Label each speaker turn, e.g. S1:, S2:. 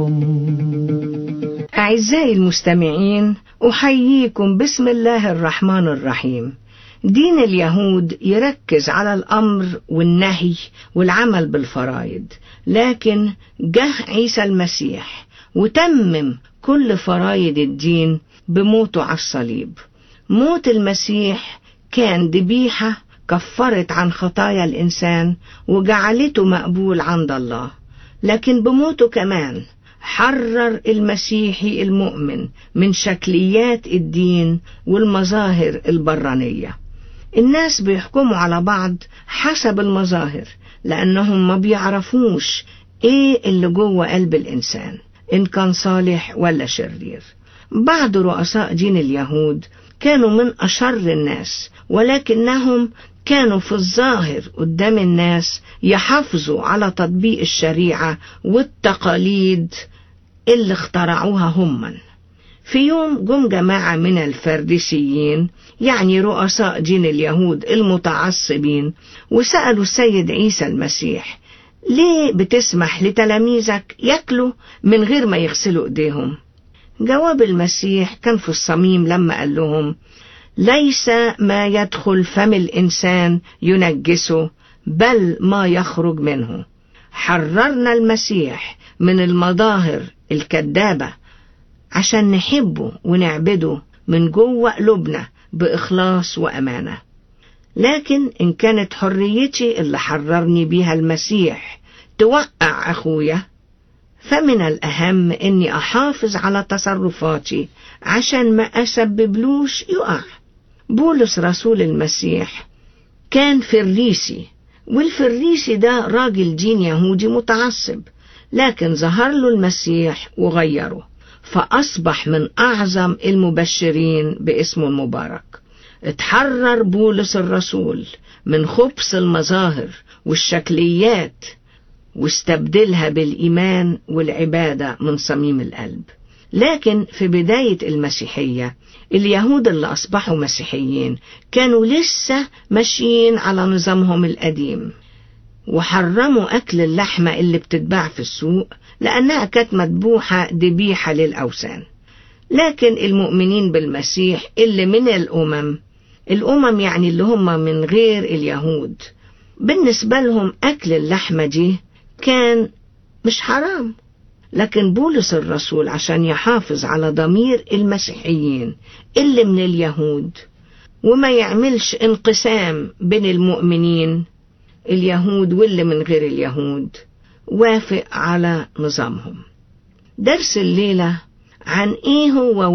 S1: أعزائي المستمعين أحييكم بسم الله الرحمن الرحيم دين اليهود يركز على الأمر والنهي والعمل بالفرائض لكن جه عيسى المسيح وتمم كل فرايد الدين بموته على الصليب موت المسيح كان ذبيحة كفرت عن خطايا الإنسان وجعلته مقبول عند الله لكن بموته كمان حرر المسيحي المؤمن من شكليات الدين والمظاهر البرانية الناس بيحكموا على بعض حسب المظاهر لأنهم ما بيعرفوش إيه اللي جوه قلب الإنسان إن كان صالح ولا شرير بعض رؤساء دين اليهود كانوا من أشر الناس ولكنهم كانوا في الظاهر قدام الناس يحافظوا على تطبيق الشريعة والتقاليد اللي اخترعوها هما في يوم جم جماعة من الفرديسيين يعني رؤساء دين اليهود المتعصبين وسألوا السيد عيسى المسيح ليه بتسمح لتلاميذك ياكلوا من غير ما يغسلوا ايديهم جواب المسيح كان في الصميم لما قال لهم ليس ما يدخل فم الإنسان ينجسه بل ما يخرج منه حررنا المسيح من المظاهر الكذابة عشان نحبه ونعبده من جوه قلوبنا بإخلاص وأمانة لكن إن كانت حريتي اللي حررني بيها المسيح توقع أخويا فمن الأهم إني أحافظ على تصرفاتي عشان ما أسببلوش يقع بولس رسول المسيح كان فريسي والفريسي ده راجل دين يهودي متعصب لكن ظهر له المسيح وغيره فأصبح من أعظم المبشرين باسمه المبارك اتحرر بولس الرسول من خبث المظاهر والشكليات واستبدلها بالإيمان والعبادة من صميم القلب لكن في بداية المسيحية اليهود اللي أصبحوا مسيحيين كانوا لسه ماشيين على نظامهم القديم وحرموا أكل اللحمة اللي بتتباع في السوق لأنها كانت مذبوحة ذبيحة للأوثان لكن المؤمنين بالمسيح اللي من الأمم الأمم يعني اللي هم من غير اليهود بالنسبة لهم أكل اللحمة دي كان مش حرام لكن بولس الرسول عشان يحافظ على ضمير المسيحيين اللي من اليهود وما يعملش انقسام بين المؤمنين اليهود واللي من غير اليهود وافق على نظامهم درس الليلة عن ايه هو